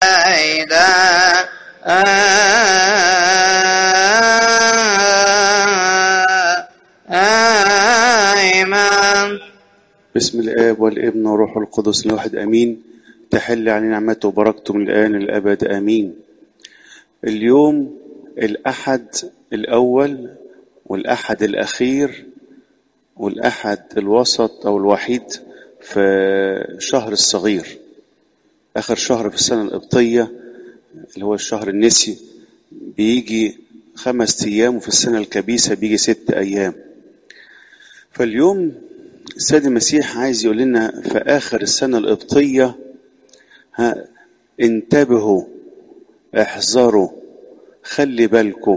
آمين بسم الآب والابن والروح القدس الواحد أمين تحل علينا نعمته وبركته من الآن للأبد آمين اليوم الأحد الأول والأحد الأخير والأحد الوسط أو الوحيد في شهر الصغير آخر شهر في السنة القبطية اللي هو الشهر النسي بيجي خمس أيام وفي السنة الكبيسة بيجي ست أيام فاليوم السيد المسيح عايز يقول لنا في آخر السنة القبطية ها انتبهوا احذروا خلي بالكم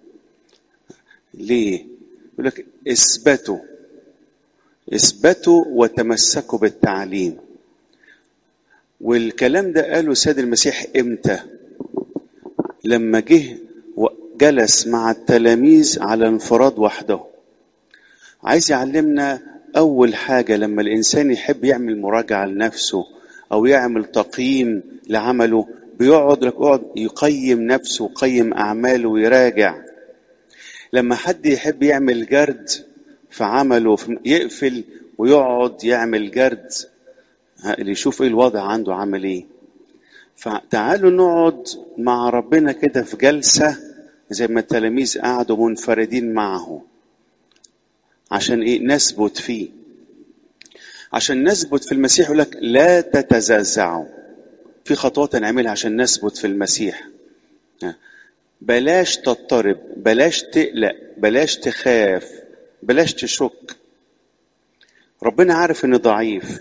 ليه؟ يقول لك اثبتوا اثبتوا وتمسكوا بالتعليم والكلام ده قاله السيد المسيح امتى؟ لما جه وجلس مع التلاميذ على انفراد وحده عايز يعلمنا أول حاجة لما الإنسان يحب يعمل مراجعة لنفسه أو يعمل تقييم لعمله بيقعد لك يقعد يقيم نفسه ويقيم أعماله ويراجع لما حد يحب يعمل جرد في عمله في- يقفل ويقعد يعمل جرد ها، اللي يشوف ايه الوضع عنده عمل ايه فتعالوا نقعد مع ربنا كده في جلسة زي ما التلاميذ قعدوا منفردين معه عشان ايه نثبت فيه عشان نثبت في المسيح يقول لك لا تتزعزعوا في خطوات نعملها عشان نثبت في المسيح ها. بلاش تضطرب بلاش تقلق بلاش تخاف بلاش تشك ربنا عارف اني ضعيف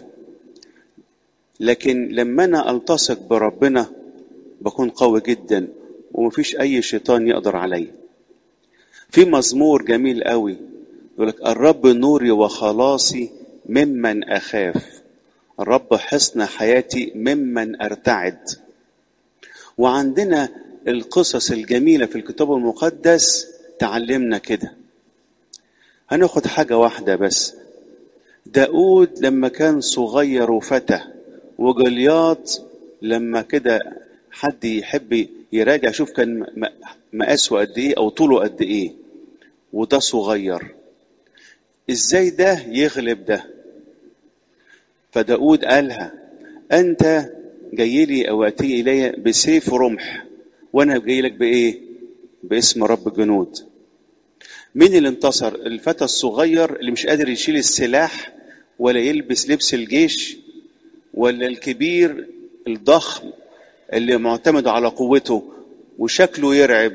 لكن لما انا التصق بربنا بكون قوي جدا ومفيش اي شيطان يقدر عليا في مزمور جميل قوي يقول لك الرب نوري وخلاصي ممن اخاف الرب حصن حياتي ممن ارتعد وعندنا القصص الجميله في الكتاب المقدس تعلمنا كده هناخد حاجه واحده بس داود لما كان صغير وفتى وجلياط لما كده حد يحب يراجع يشوف كان م- مقاسه قد ايه او طوله قد ايه وده صغير ازاي ده يغلب ده فداود قالها انت جاي لي او اتي الي بسيف رمح وانا جاي لك بايه باسم رب الجنود مين اللي انتصر الفتى الصغير اللي مش قادر يشيل السلاح ولا يلبس لبس الجيش ولا الكبير الضخم اللي معتمد على قوته وشكله يرعب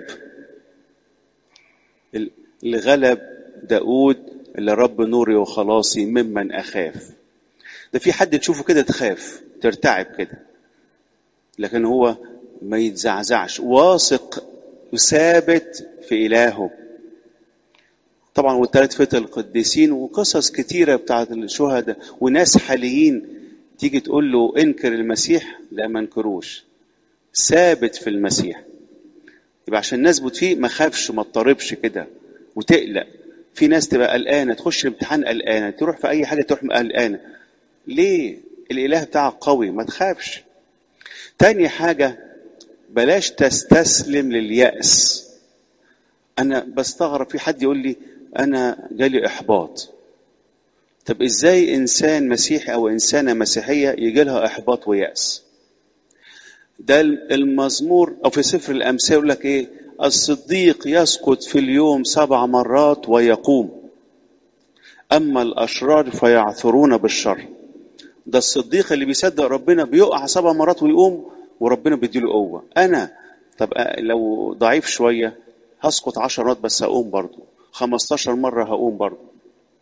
اللي غلب داود اللي رب نوري وخلاصي ممن اخاف ده في حد تشوفه كده تخاف ترتعب كده لكن هو ما يتزعزعش واثق وثابت في الهه طبعا والثلاث فتى القديسين وقصص كتيره بتاعت الشهداء وناس حاليين تيجي تقول له انكر المسيح لا ما انكروش ثابت في المسيح يبقى عشان نثبت فيه ما خافش ما اضطربش كده وتقلق في ناس تبقى قلقانه تخش الامتحان قلقانه تروح في اي حاجه تروح قلقانه ليه الاله بتاعك قوي ما تخافش تاني حاجه بلاش تستسلم لليأس انا بستغرب في حد يقول لي انا جالي احباط طب ازاي انسان مسيحي او انسانه مسيحيه يجي لها احباط ويأس ده المزمور او في سفر الامثال يقول لك ايه الصديق يسقط في اليوم سبع مرات ويقوم اما الاشرار فيعثرون بالشر ده الصديق اللي بيصدق ربنا بيقع سبع مرات ويقوم وربنا بيديله قوه انا طب لو ضعيف شويه هسقط عشر مرات بس هقوم برضه 15 مره هقوم برضه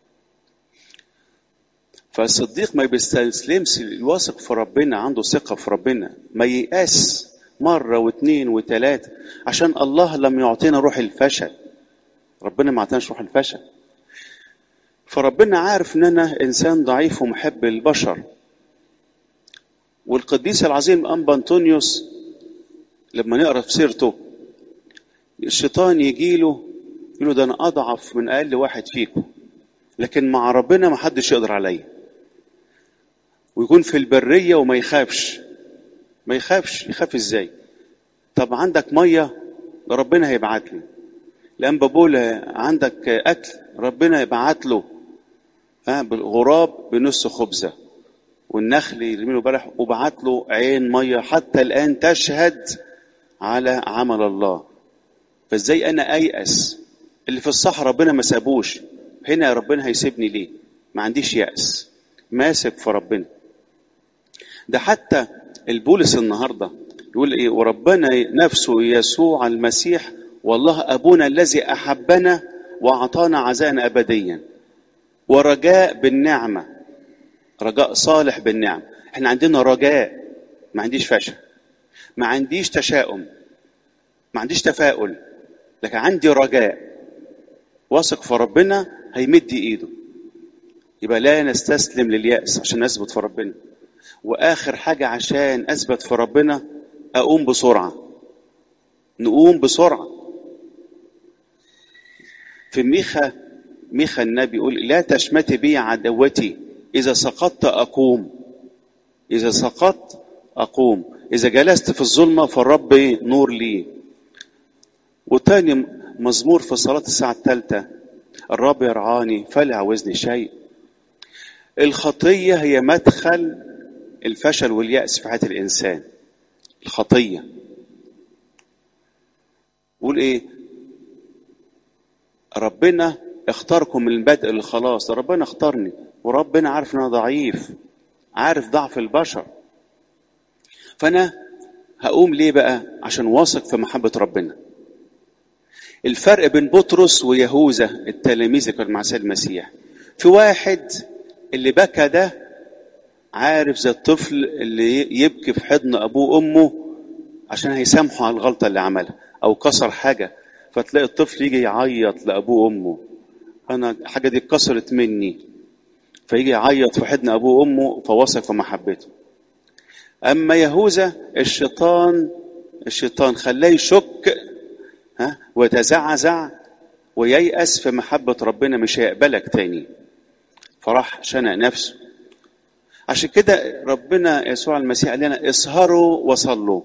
فالصديق ما بيستسلمش الواثق في ربنا عنده ثقة في ربنا ما ييأس مرة واثنين وثلاثة عشان الله لم يعطينا روح الفشل ربنا ما عطيناش روح الفشل فربنا عارف ان انا انسان ضعيف ومحب البشر والقديس العظيم انبا انطونيوس لما نقرا في سيرته الشيطان يجي له يقول له ده انا اضعف من اقل واحد فيكم لكن مع ربنا ما حدش يقدر عليا ويكون في البريه وما يخافش ما يخافش يخاف ازاي طب عندك ميه ربنا هيبعت لي الانبا بولا عندك اكل ربنا يبعت له ها بالغراب بنص خبزه والنخل يرمي له بلح وبعت له عين ميه حتى الان تشهد على عمل الله فازاي انا ايأس اللي في الصحراء ربنا ما سابوش هنا ربنا هيسيبني ليه ما عنديش يأس ماسك في ربنا ده حتى البولس النهارده يقول ايه وربنا نفسه يسوع المسيح والله ابونا الذي احبنا واعطانا عزاء ابديا ورجاء بالنعمه رجاء صالح بالنعمه احنا عندنا رجاء ما عنديش فشل ما عنديش تشاؤم ما عنديش تفاؤل لكن عندي رجاء واثق في ربنا هيمد ايده يبقى لا نستسلم لليأس عشان نثبت في ربنا واخر حاجه عشان اثبت في ربنا اقوم بسرعه نقوم بسرعه في ميخا ميخا النبي يقول لا تشمت بي عدوتي اذا سقطت اقوم اذا سقطت اقوم اذا جلست في الظلمه فالرب نور لي وتاني مزمور في صلاه الساعه الثالثه الرب يرعاني فلا يعوزني شيء الخطيه هي مدخل الفشل واليأس في حياه الانسان الخطيه قول ايه ربنا اختاركم من البدء للخلاص ربنا اختارني وربنا عارف ان انا ضعيف عارف ضعف البشر فانا هقوم ليه بقى عشان واثق في محبه ربنا الفرق بين بطرس ويهوذا التلاميذ اللي كانوا مع سيد المسيح في واحد اللي بكى ده عارف زي الطفل اللي يبكي في حضن ابوه وامه عشان هيسامحوا على الغلطه اللي عملها او كسر حاجه فتلاقي الطفل يجي يعيط لابوه وامه انا الحاجه دي اتكسرت مني فيجي يعيط في حضن ابوه وامه فواثق في محبته اما يهوذا الشيطان الشيطان خلاه يشك ها ويتزعزع وييأس في محبة ربنا مش هيقبلك تاني فراح شنق نفسه عشان كده ربنا يسوع المسيح قال لنا اسهروا وصلوا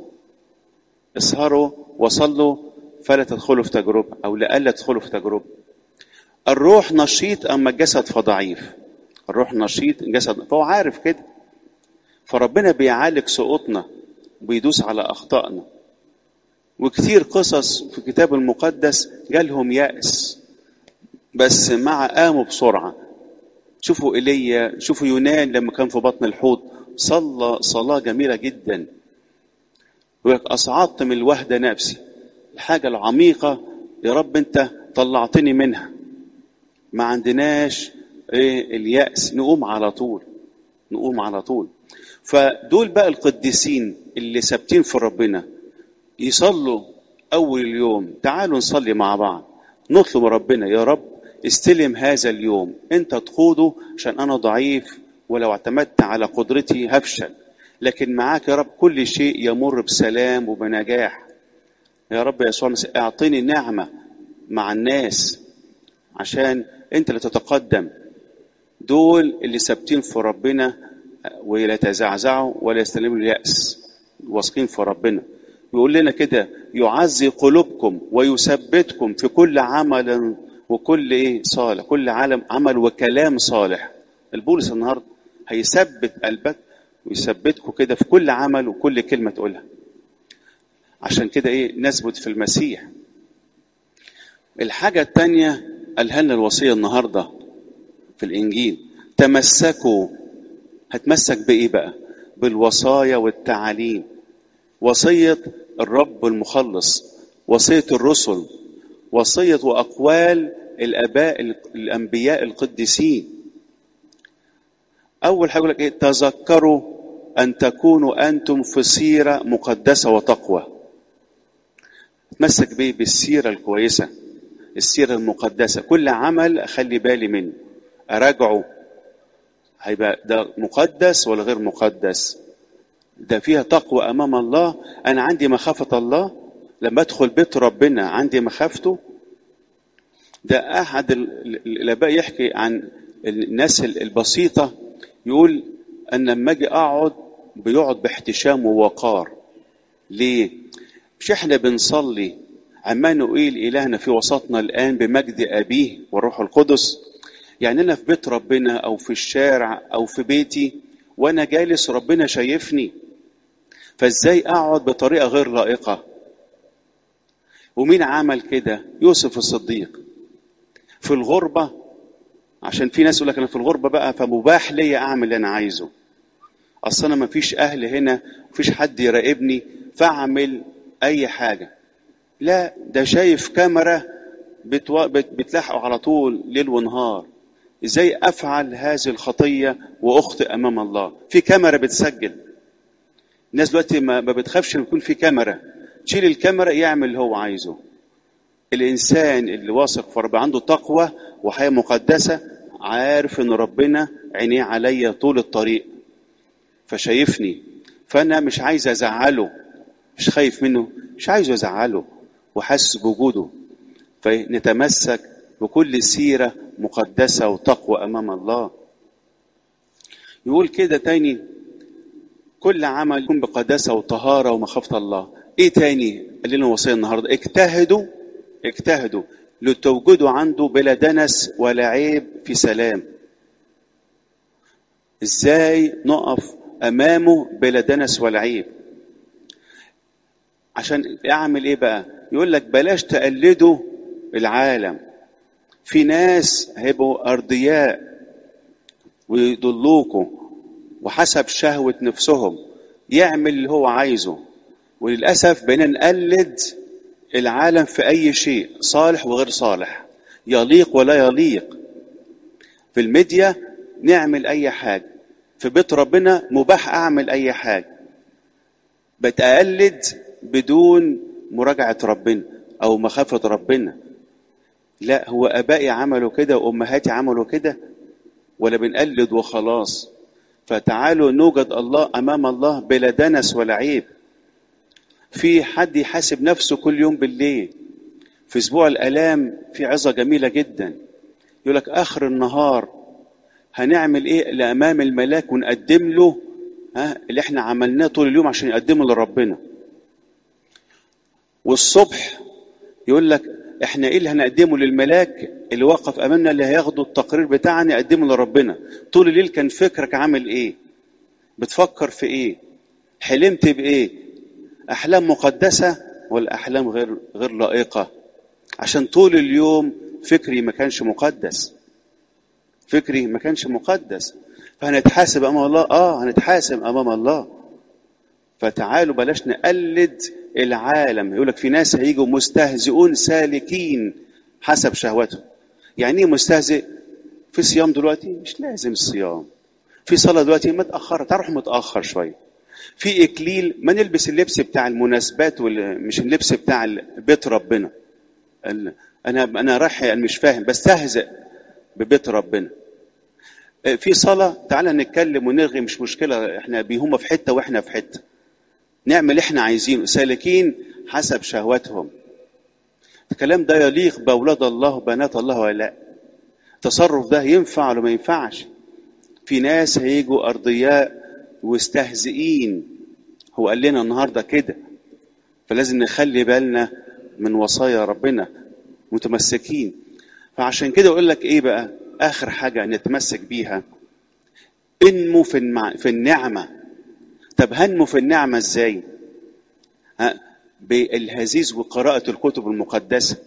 اسهروا وصلوا فلا تدخلوا في تجربة أو لئلا تدخلوا في تجربة الروح نشيط أما الجسد فضعيف الروح نشيط الجسد فهو عارف كده فربنا بيعالج سقوطنا وبيدوس على أخطائنا وكثير قصص في الكتاب المقدس جالهم يأس بس مع قاموا بسرعة شوفوا ايليا شوفوا يونان لما كان في بطن الحوت صلى صلاة جميلة جدا يقول لك أصعدت من الوهدة نفسي الحاجة العميقة يا رب أنت طلعتني منها ما عندناش إيه اليأس نقوم على طول نقوم على طول فدول بقى القديسين اللي ثابتين في ربنا يصلوا أول اليوم تعالوا نصلي مع بعض نطلب ربنا يا رب استلم هذا اليوم انت تقوده عشان انا ضعيف ولو اعتمدت على قدرتي هفشل لكن معاك يا رب كل شيء يمر بسلام وبنجاح يا رب يا يسوع اعطيني نعمه مع الناس عشان انت اللي تتقدم دول اللي ثابتين في ربنا ولا يتزعزعوا ولا يستلموا اليأس واثقين في ربنا يقول لنا كده يعزي قلوبكم ويثبتكم في كل عمل وكل ايه صالح كل عالم عمل وكلام صالح البولس النهارده هيثبت قلبك ويثبتكم كده في كل عمل وكل كلمه تقولها عشان كده ايه نثبت في المسيح الحاجه الثانيه قالها لنا الوصيه النهارده في الانجيل تمسكوا هتمسك بايه بقى بالوصايا والتعاليم وصيه الرب المخلص وصيه الرسل وصية وأقوال الآباء الأنبياء القديسين أول حاجة لك إيه تذكروا أن تكونوا أنتم في سيرة مقدسة وتقوى تمسك بيه بالسيرة الكويسة السيرة المقدسة كل عمل أخلي بالي منه أراجعه هيبقى ده مقدس ولا غير مقدس ده فيها تقوى أمام الله أنا عندي مخافة الله لما ادخل بيت ربنا عندي مخافته ده احد الاباء يحكي عن الناس البسيطه يقول ان لما اجي اقعد بيقعد باحتشام ووقار ليه مش احنا بنصلي عمانوئيل إلهنا في وسطنا الآن بمجد أبيه والروح القدس يعني أنا في بيت ربنا أو في الشارع أو في بيتي وأنا جالس ربنا شايفني فإزاي أقعد بطريقة غير لائقة ومين عمل كده يوسف الصديق في الغربة عشان في ناس يقول لك أنا في الغربة بقى فمباح ليا أعمل اللي أنا عايزه أصل أنا مفيش أهل هنا مفيش حد يراقبني فأعمل أي حاجة لا ده شايف كاميرا بتو... بت... بتلاحقه على طول ليل ونهار ازاي افعل هذه الخطيه واخطئ امام الله في كاميرا بتسجل الناس دلوقتي ما, ما بتخافش ان يكون في كاميرا تشيل الكاميرا يعمل اللي هو عايزه الانسان اللي واثق في ربنا عنده تقوى وحياه مقدسه عارف ان ربنا عينيه عليا طول الطريق فشايفني فانا مش عايز ازعله مش خايف منه مش عايزه ازعله وحاسس بوجوده فنتمسك بكل سيرة مقدسة وتقوى أمام الله يقول كده تاني كل عمل يكون بقداسة وطهارة ومخافة الله ايه تاني قال لنا وصية النهاردة اجتهدوا اجتهدوا لتوجدوا عنده بلا دنس ولا عيب في سلام ازاي نقف امامه بلا دنس ولا عيب عشان اعمل ايه بقى يقول لك بلاش تقلدوا العالم في ناس هيبقوا ارضياء ويضلوكوا وحسب شهوة نفسهم يعمل اللي هو عايزه وللأسف بقينا نقلد العالم في أي شيء صالح وغير صالح يليق ولا يليق في الميديا نعمل أي حاجة في بيت ربنا مباح أعمل أي حاجة بتقلد بدون مراجعة ربنا أو مخافة ربنا لا هو أبائي عملوا كده وأمهاتي عملوا كده ولا بنقلد وخلاص فتعالوا نوجد الله أمام الله بلا دنس ولا عيب في حد يحاسب نفسه كل يوم بالليل في أسبوع الآلام في عظة جميلة جدا يقول لك آخر النهار هنعمل إيه لأمام الملاك ونقدم له ها اللي احنا عملناه طول اليوم عشان يقدمه لربنا والصبح يقول لك احنا ايه اللي هنقدمه للملاك اللي وقف امامنا اللي هياخدوا التقرير بتاعنا يقدمه لربنا طول الليل كان فكرك عامل ايه بتفكر في ايه حلمت بايه احلام مقدسه ولا احلام غير غير لائقه عشان طول اليوم فكري ما كانش مقدس فكري ما كانش مقدس فهنتحاسب امام الله اه هنتحاسب امام الله فتعالوا بلاش نقلد العالم يقول لك في ناس هيجوا مستهزئون سالكين حسب شهوتهم يعني ايه مستهزئ في صيام دلوقتي مش لازم الصيام في صلاه دلوقتي متاخره تروح متاخر شويه في اكليل ما نلبس اللبس بتاع المناسبات مش اللبس بتاع بيت ربنا انا انا رايح يعني مش فاهم بستهزئ ببيت ربنا في صلاه تعالى نتكلم ونرغي مش مشكله احنا هم في حته واحنا في حته نعمل احنا عايزينه سالكين حسب شهواتهم الكلام ده يليق باولاد الله وبنات الله ولا لا التصرف ده ينفع ولا ما ينفعش في ناس هيجوا ارضياء واستهزئين هو قال لنا النهارده كده فلازم نخلي بالنا من وصايا ربنا متمسكين فعشان كده اقول لك ايه بقى اخر حاجه نتمسك بيها انمو في المع... في النعمه طب هنمو في النعمة ازاي؟ ها بالهزيز وقراءة الكتب المقدسة.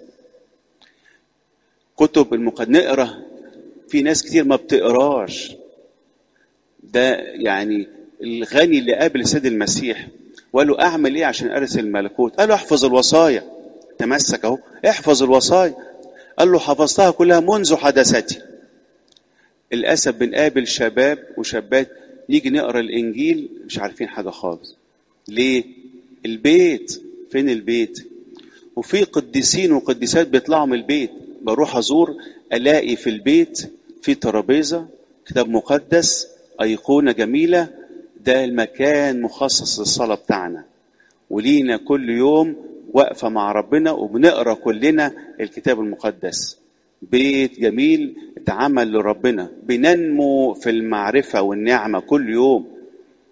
كتب المقدسة نقرا في ناس كتير ما بتقراش. ده يعني الغني اللي قابل السيد المسيح وقال له اعمل ايه عشان ارث الملكوت؟ قال له احفظ الوصايا. تمسك اهو احفظ الوصايا. قال له حفظتها كلها منذ حدثتي. للاسف بنقابل شباب وشابات نيجي نقرا الانجيل مش عارفين حاجه خالص ليه البيت فين البيت وفي قديسين وقديسات بيطلعوا من البيت بروح ازور الاقي في البيت في ترابيزه كتاب مقدس ايقونه جميله ده المكان مخصص للصلاه بتاعنا ولينا كل يوم واقفه مع ربنا وبنقرا كلنا الكتاب المقدس بيت جميل اتعمل لربنا بننمو في المعرفة والنعمة كل يوم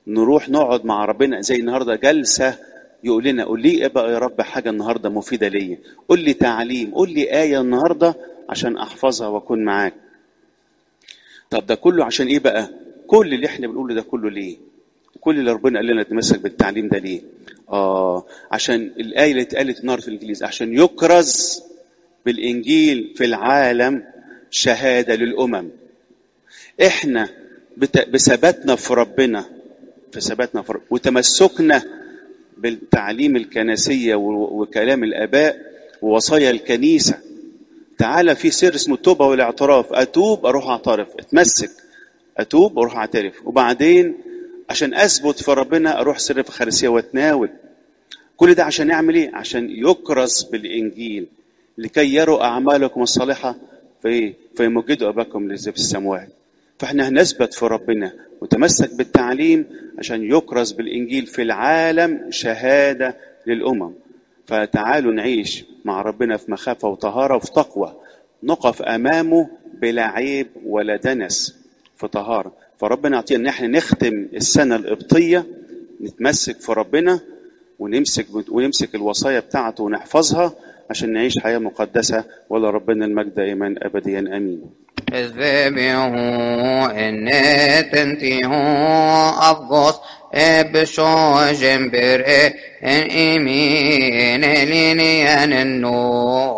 نروح نقعد مع ربنا زي النهارده جلسه يقول لنا قول لي ايه بقى يا رب حاجه النهارده مفيده ليا قول لي تعليم قول لي ايه النهارده عشان احفظها واكون معاك طب ده كله عشان ايه بقى كل اللي احنا بنقوله ده كله ليه كل اللي ربنا قال لنا نتمسك بالتعليم ده ليه اه عشان الايه اللي اتقالت النهارده في الانجليزي عشان يكرز بالانجيل في العالم شهاده للامم احنا بت- بثباتنا في ربنا في ثباتنا في ربنا وتمسكنا بالتعليم الكنسيه و- وكلام الاباء ووصايا الكنيسه تعالى في سر اسمه التوبه والاعتراف اتوب اروح اعترف اتمسك اتوب اروح اعترف وبعدين عشان اثبت في ربنا اروح سر في خارسيه واتناول كل ده عشان يعمل ايه عشان يكرز بالانجيل لكي يروا اعمالكم الصالحه في فيمجدوا اباكم الذي في السماوات فاحنا هنثبت في ربنا وتمسك بالتعليم عشان يكرز بالانجيل في العالم شهاده للامم فتعالوا نعيش مع ربنا في مخافه وطهاره وفي تقوى نقف امامه بلا عيب ولا دنس في طهاره فربنا يعطينا ان احنا نختم السنه القبطيه نتمسك في ربنا ونمسك ونمسك الوصايا بتاعته ونحفظها عشان نعيش حياه مقدسه ولا ربنا المجد دائما ابديا امين اذبحوا ان تنتهوا افغوس ابشو جنبر ان ايمين لينيان النور